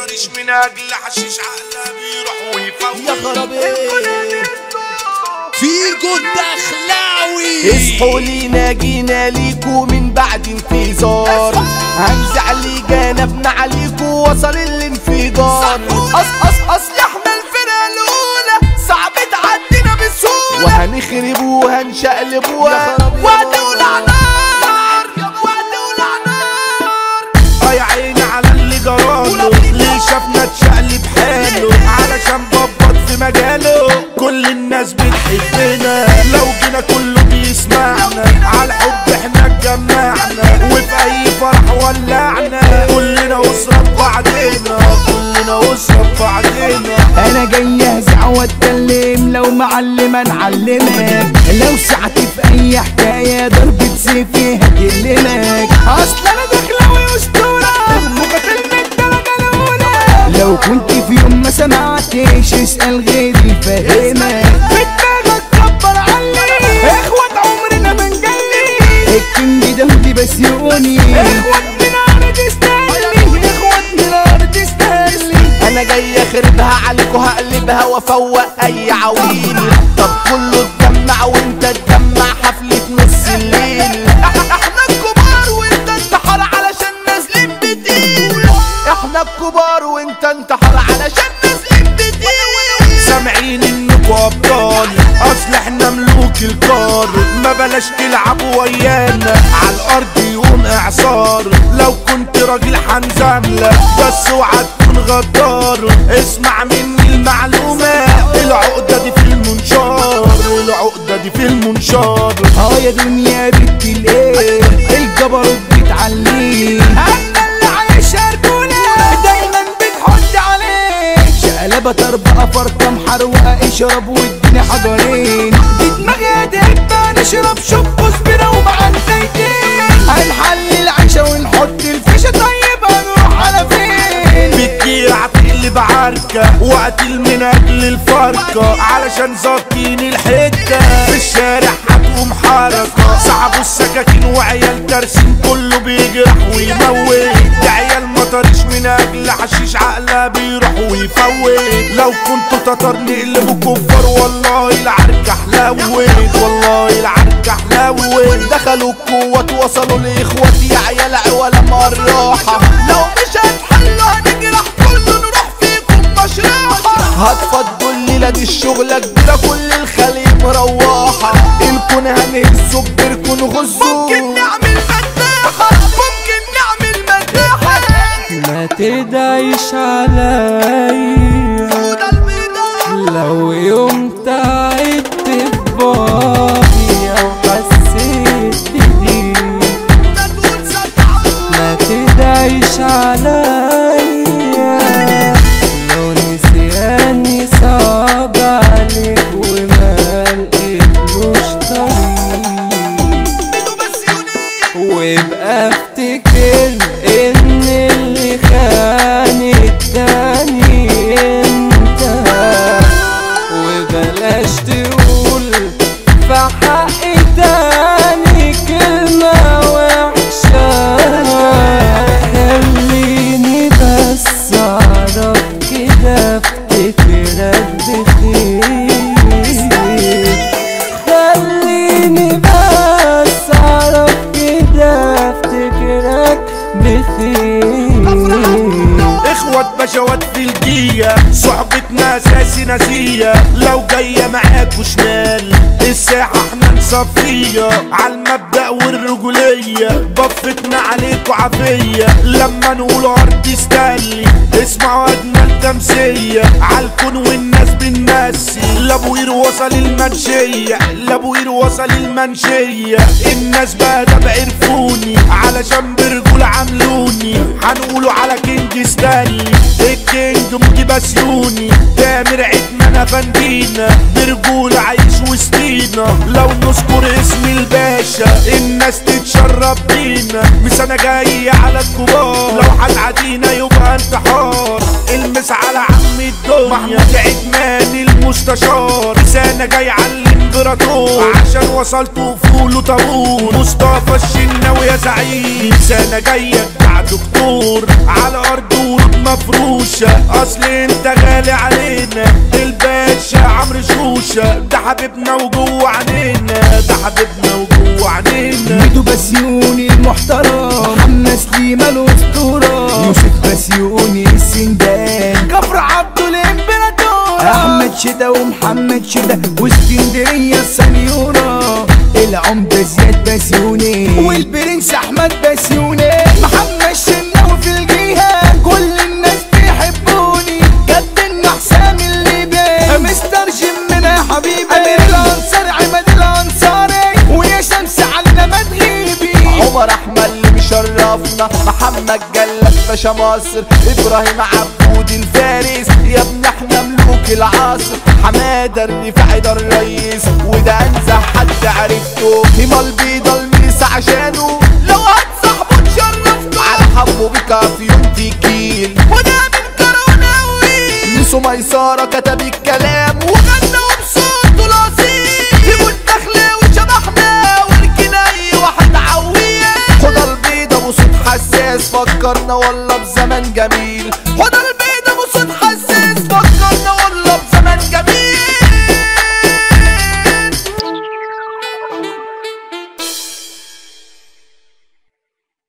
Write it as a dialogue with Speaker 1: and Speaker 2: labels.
Speaker 1: مطرش من اجل حشيش عقلها بيروح ويفوت
Speaker 2: يا خرابي
Speaker 3: فيكو الدخلاوي
Speaker 2: اصحوا لينا جينا ليكو من بعد انتظار هنزع اللي جنبنا عليكو وصل الانفجار أص أص أصل احنا الفرقة الأولى صعب تعدينا بسهولة وهنخرب وهنشقلب وهتولع نار وهتولع نار
Speaker 1: اه يا عيني على اللي جراله ليه شافنا اتشقلب حاله علشان ببط في مجاله كل الناس بتحبنا لو جينا كله بيسمعنا على الحب احنا اتجمعنا وفي اي فرح ولعنا كلنا اسرة ببعضنا كلنا اسرة ببعضنا
Speaker 4: انا جاي اهزع واتكلم لو معلم نعلمك لو سعت في اي حكايه ضربة سيفي هكلمك اصل انا دخلاوي اسطوره مقاتل من الدرجه الاولى لو كنت في يوم ما سمعتش اسال غيري فاهمك بدماغك كبر علي اخوات عمرنا ما نجلي الكينج ده ودي بس يقوني اخوات من الارض تستاهلي اخوات من الارض تستاهلي
Speaker 2: انا جاي اخربها عليكو هقلبها وافوق اي عويل طب كله اتجمع وانت اتجمع حفلة نص الليل احنا الكبار وانت انتحر علشان نازلين بتقيل احنا الكبار وانت انتحر علشان نازلين بتقيل
Speaker 1: سامعين انكوا ابطال اصل احنا ملوك الكار ما بلاش تلعبوا ويانا على الارض يقوم اعصار لو كنت راجل حنزملة بس اوعى تكون غدار اسمع مني المعلومة العقدة دي في المنشار العقدة دي في المنشار
Speaker 4: اه يا دنيا بنت الايه الجبروت بتعليه انا اللي عايش رجولة دايما بتحط عليه شقلبة طربقة فرقة محروقة اشرب واديني حجرين دي دماغي هتهبة نشرب شوب كزبرة ومع الزيتين هنحل العيشة ونحط الفيشة طيب هنروح على فين
Speaker 1: بتجيع تقلب عركة وقتل من اجل الفرقة علشان ظابطين الحتة في الشارع هتقوم حركة صعبوا السكاكين وعيال ترسين كله بيجرح ويموت ده عيال مطرش من اجل حشيش عقلها بيروح ويفوت لو كنتوا تتر نقلبوا كفار والله العركة حلوت والله العركة حلوت
Speaker 2: دخلوا القوات وصلوا لاخواتي يا عيال عوالة مراحة لو مش هتحلوا هنجرح كله نروح فيكم مشرحة هتفضوا الليلة دي الشغلة كبيرة كل الخليج مروحة الكون هنهزوا كبيركم غزوا ممكن نعمل مداحة ممكن نعمل مداحة
Speaker 5: ما تدعيش عليا
Speaker 2: وده البيضاء
Speaker 5: لو يوم تعبت ببعضي او حسيت بضيق
Speaker 2: ده تقول صدعة
Speaker 5: ما تدعيش عليا لو نسياني صعب عليك وما لقيتلوش طريق وابقى افتكر ان اللي خان التاني انت وبلاش تقول في حقي تاني كلمة وحشة خليني بس اعرف كده افتكرك بخير خليني بس اعرف كده افتكرك بخير
Speaker 1: اخوات بشوات في الجية صحبتنا اساسي ناسية لو جاية معاكوا شمال الساحة احنا نصفية عالمبدأ والرجولية بفتنا عليكوا عافية لما نقول ارض استلي اسمعوا اجمل تمثية عالكون والناس بنمسي لابوير وصل المنشية لابوير وصل المنشية الناس بقى ده بعرفوني علشان برجول عملوني هنقولوا على كينج ستانلي الكينج مودي بسيوني تامر عدمان افندينا برجول عايش وسطينا لو نذكر اسم الباشا الناس تتشرب بينا مش انا جاي على الكبار لو هتعدينا يبقى انتحار المس على عم الدنيا محمود عدمان المستشار لسانة جاي على الامبراطور عشان وصلت وفوله طابور مصطفى الشناوي يا زعيم سنة جاية بتاع دكتور على أرض ورود مفروشة أصل أنت غالي علينا الباشا عمرو شوشة ده حبيبنا وجوه عينينا ده حبيبنا وجوه عينينا
Speaker 4: ميدو بسيوني المحترم محمد سليمة الأسطورة يوسف بسيوني السندان كفر عبده الإمبراطور أحمد شدا ومحمد شدا واسكندرية السنيورة العمدة زياد بسيوني والبرنس أحمد بسيوني محمد شناوي في الجيهة كل الناس بيحبوني جد حسام اللي بيه مستر جيمنا يا حبيبي أمير الأنصار عماد الأنصاري ويا شمس على ما تغيبي
Speaker 2: عمر احمد اللي مشرفنا محمد جلال باشا مصر ابراهيم عبود الفارس يا ابن احنا ملوك العصر حماده الرفاعي ده الرئيس وده انزه حد عرفته هما البيضه الميس عشانه لو هتصاحبه تشرفته على حبه بك في يوم تكيل وده من كروناوي نسو ميسارة كتب الكلام وغنى وبصوته الاصيل سيبوا الدخلاوي شبحنا والكناي واحد عويه خد البيضة بصوت حساس فكرنا والله بزمن جميل خد